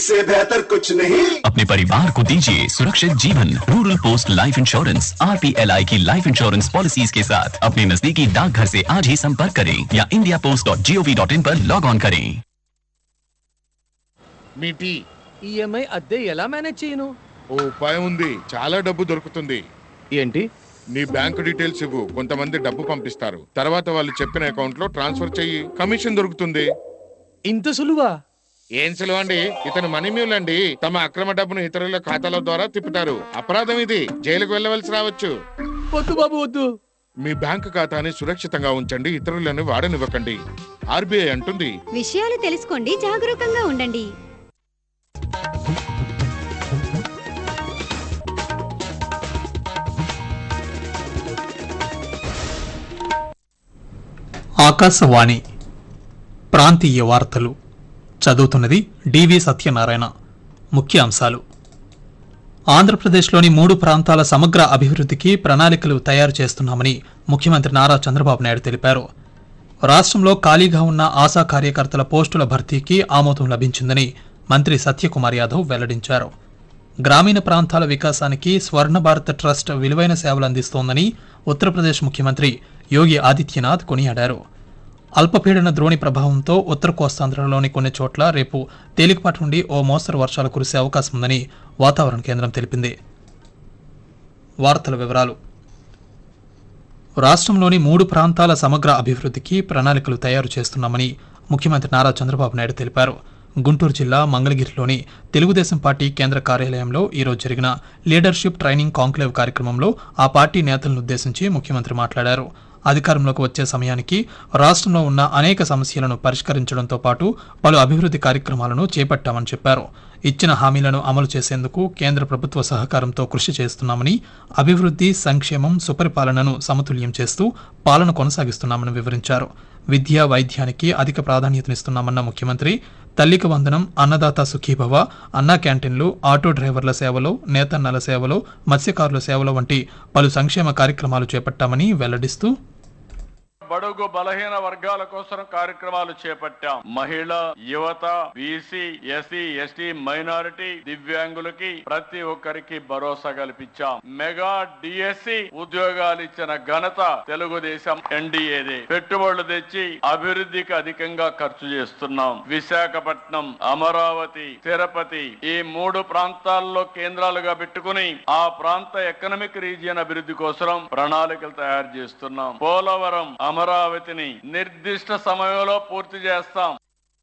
से बेहतर कुछ नहीं अपने परिवार को दीजिए सुरक्षित जीवन रूरल पोस्ट लाइफ इंश्योरेंस आर की लाइफ इंश्योरेंस पॉलिसीज के साथ अपने नजदीकी डाकघर से आज ही संपर्क करें या India post dot G O V dot in पर लॉग ऑन करें మీ టీ ఈఎంఐ అద్దె ఎలా మేనేజ్ చేయను ఓ ఉపాయం ఉంది చాలా డబ్బు దొరుకుతుంది ఏంటి నీ బ్యాంక్ డీటెయిల్స్ ఇవ్వు కొంతమంది డబ్బు పంపిస్తారు తర్వాత వాళ్ళు చెప్పిన అకౌంట్ లో ట్రాన్స్ఫర్ చెయ్యి కమిషన్ దొరుకుతుంది ఇంత సులువా ఏం సులువు అండి ఇతను మనీ మ్యూల్ అండి తమ అక్రమ డబ్బును ఇతరుల ఖాతాల ద్వారా తిప్పుతారు అపరాధం ఇది జైలుకు వెళ్ళవలసి రావచ్చు వద్దు బాబు వద్దు మీ బ్యాంక్ ఖాతాని సురక్షితంగా ఉంచండి ఇతరులను వాడనివ్వకండి ఆర్బీఐ అంటుంది విషయాలు తెలుసుకోండి జాగరూకంగా ఉండండి ఆకాశవాణి ప్రాంతీయ వార్తలు చదువుతున్నది డివి సత్యనారాయణ ముఖ్య అంశాలు ఆంధ్రప్రదేశ్లోని మూడు ప్రాంతాల సమగ్ర అభివృద్ధికి ప్రణాళికలు తయారు చేస్తున్నామని ముఖ్యమంత్రి నారా చంద్రబాబు నాయుడు తెలిపారు రాష్ట్రంలో ఖాళీగా ఉన్న ఆశా కార్యకర్తల పోస్టుల భర్తీకి ఆమోదం లభించిందని మంత్రి సత్యకుమార్ యాదవ్ వెల్లడించారు గ్రామీణ ప్రాంతాల వికాసానికి స్వర్ణ భారత్ ట్రస్ట్ విలువైన సేవలు అందిస్తోందని ఉత్తరప్రదేశ్ ముఖ్యమంత్రి యోగి ఆదిత్యనాథ్ కొనియాడారు అల్పపీడన ద్రోణి ప్రభావంతో ఉత్తర కోస్తాంధ్రలోని కొన్ని చోట్ల రేపు తేలికపాటి నుండి ఓ మోస్తరు వర్షాలు కురిసే అవకాశం ఉందని వాతావరణ కేంద్రం తెలిపింది వార్తల వివరాలు రాష్ట్రంలోని మూడు ప్రాంతాల సమగ్ర అభివృద్ధికి ప్రణాళికలు తయారు చేస్తున్నామని ముఖ్యమంత్రి నారా చంద్రబాబు నాయుడు తెలిపారు గుంటూరు జిల్లా మంగళగిరిలోని తెలుగుదేశం పార్టీ కేంద్ర కార్యాలయంలో ఈరోజు జరిగిన లీడర్షిప్ ట్రైనింగ్ కాంక్లేవ్ కార్యక్రమంలో ఆ పార్టీ నేతలను ఉద్దేశించి ముఖ్యమంత్రి మాట్లాడారు అధికారంలోకి వచ్చే సమయానికి రాష్ట్రంలో ఉన్న అనేక సమస్యలను పరిష్కరించడంతో పాటు పలు అభివృద్ధి కార్యక్రమాలను చేపట్టామని చెప్పారు ఇచ్చిన హామీలను అమలు చేసేందుకు కేంద్ర ప్రభుత్వ సహకారంతో కృషి చేస్తున్నామని అభివృద్ధి సంక్షేమం సుపరిపాలనను సమతుల్యం చేస్తూ పాలన కొనసాగిస్తున్నామని వివరించారు విద్య వైద్యానికి అధిక ప్రాధాన్యతనిస్తున్నామన్న ముఖ్యమంత్రి తల్లికి వందనం అన్నదాత సుఖీభవ అన్నా క్యాంటీన్లు ఆటో డ్రైవర్ల సేవలు నేతన్నల సేవలు మత్స్యకారుల సేవలు వంటి పలు సంక్షేమ కార్యక్రమాలు చేపట్టామని వెల్లడిస్తూ బడుగు బలహీన వర్గాల కోసం కార్యక్రమాలు చేపట్టాం మహిళ యువత బీసీ ఎస్సీ ఎస్టీ మైనారిటీ దివ్యాంగులకి ప్రతి ఒక్కరికి భరోసా కల్పించాం మెగా డిఎస్సి ఉద్యోగాలు ఇచ్చిన ఘనత తెలుగుదేశం ఎన్డీఏదే పెట్టుబడులు తెచ్చి అభివృద్ధికి అధికంగా ఖర్చు చేస్తున్నాం విశాఖపట్నం అమరావతి తిరుపతి ఈ మూడు ప్రాంతాల్లో కేంద్రాలుగా పెట్టుకుని ఆ ప్రాంత ఎకనామిక్ రీజియన్ అభివృద్ధి కోసం ప్రణాళికలు తయారు చేస్తున్నాం పోలవరం అమరావతిని నిర్దిష్ట సమయంలో పూర్తి చేస్తాం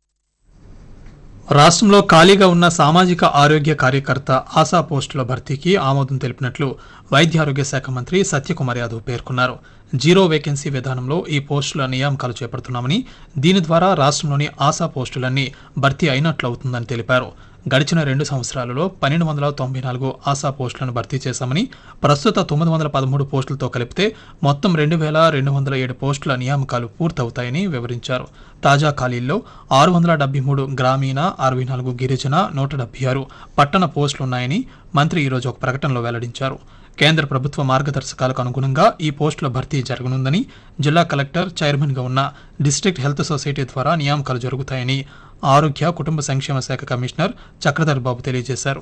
రాష్ట్రంలో ఖాళీగా ఉన్న సామాజిక ఆరోగ్య కార్యకర్త ఆశా పోస్టుల భర్తీకి ఆమోదం తెలిపినట్లు వైద్య ఆరోగ్య శాఖ మంత్రి సత్యకుమార్ యాదవ్ పేర్కొన్నారు జీరో వేకెన్సీ విధానంలో ఈ పోస్టుల నియామకాలు చేపడుతున్నామని దీని ద్వారా రాష్ట్రంలోని ఆశా పోస్టులన్నీ భర్తీ అయినట్లు అవుతుందని తెలిపారు గడిచిన రెండు సంవత్సరాలలో పన్నెండు వందల తొంభై నాలుగు ఆశా పోస్టులను భర్తీ చేశామని ప్రస్తుత తొమ్మిది వందల పదమూడు పోస్టులతో కలిపితే మొత్తం రెండు వేల రెండు వందల ఏడు పోస్టుల నియామకాలు పూర్తవుతాయని వివరించారు తాజా ఖాళీల్లో ఆరు వందల డెబ్బై మూడు గ్రామీణ అరవై నాలుగు గిరిజన నూట డెబ్బై ఆరు పట్టణ పోస్టులున్నాయని మంత్రి ఈరోజు ఒక ప్రకటనలో వెల్లడించారు కేంద్ర ప్రభుత్వ మార్గదర్శకాలకు అనుగుణంగా ఈ పోస్టుల భర్తీ జరగనుందని జిల్లా కలెక్టర్ చైర్మన్గా ఉన్న డిస్ట్రిక్ట్ హెల్త్ సొసైటీ ద్వారా నియామకాలు జరుగుతాయని ఆరోగ్య కుటుంబ సంక్షేమ శాఖ కమిషనర్ చక్రధర్ బాబు తెలియజేశారు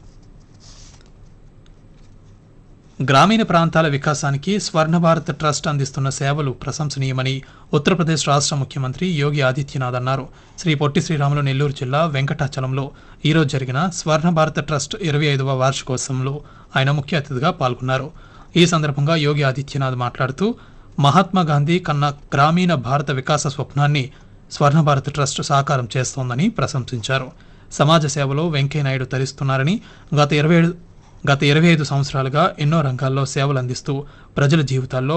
గ్రామీణ ప్రాంతాల వికాసానికి స్వర్ణ భారత్ ట్రస్ట్ అందిస్తున్న సేవలు ప్రశంసనీయమని ఉత్తరప్రదేశ్ రాష్ట్ర ముఖ్యమంత్రి యోగి ఆదిత్యనాథ్ అన్నారు శ్రీ పొట్టి శ్రీరాములు నెల్లూరు జిల్లా వెంకటాచలంలో ఈరోజు జరిగిన స్వర్ణ భారత్ ట్రస్ట్ ఇరవై ఐదవ వార్షికోత్సవంలో ఆయన ముఖ్య అతిథిగా పాల్గొన్నారు ఈ సందర్భంగా యోగి ఆదిత్యనాథ్ మాట్లాడుతూ మహాత్మా గాంధీ కన్న గ్రామీణ భారత వికాస స్వప్నాన్ని స్వర్ణ భారత్ ట్రస్ట్ సాకారం చేస్తోందని ప్రశంసించారు సమాజ సేవలో వెంకయ్యనాయుడు తరిస్తున్నారని గత ఇరవై గత ఇరవై ఐదు సంవత్సరాలుగా ఎన్నో రంగాల్లో సేవలు అందిస్తూ ప్రజల జీవితాల్లో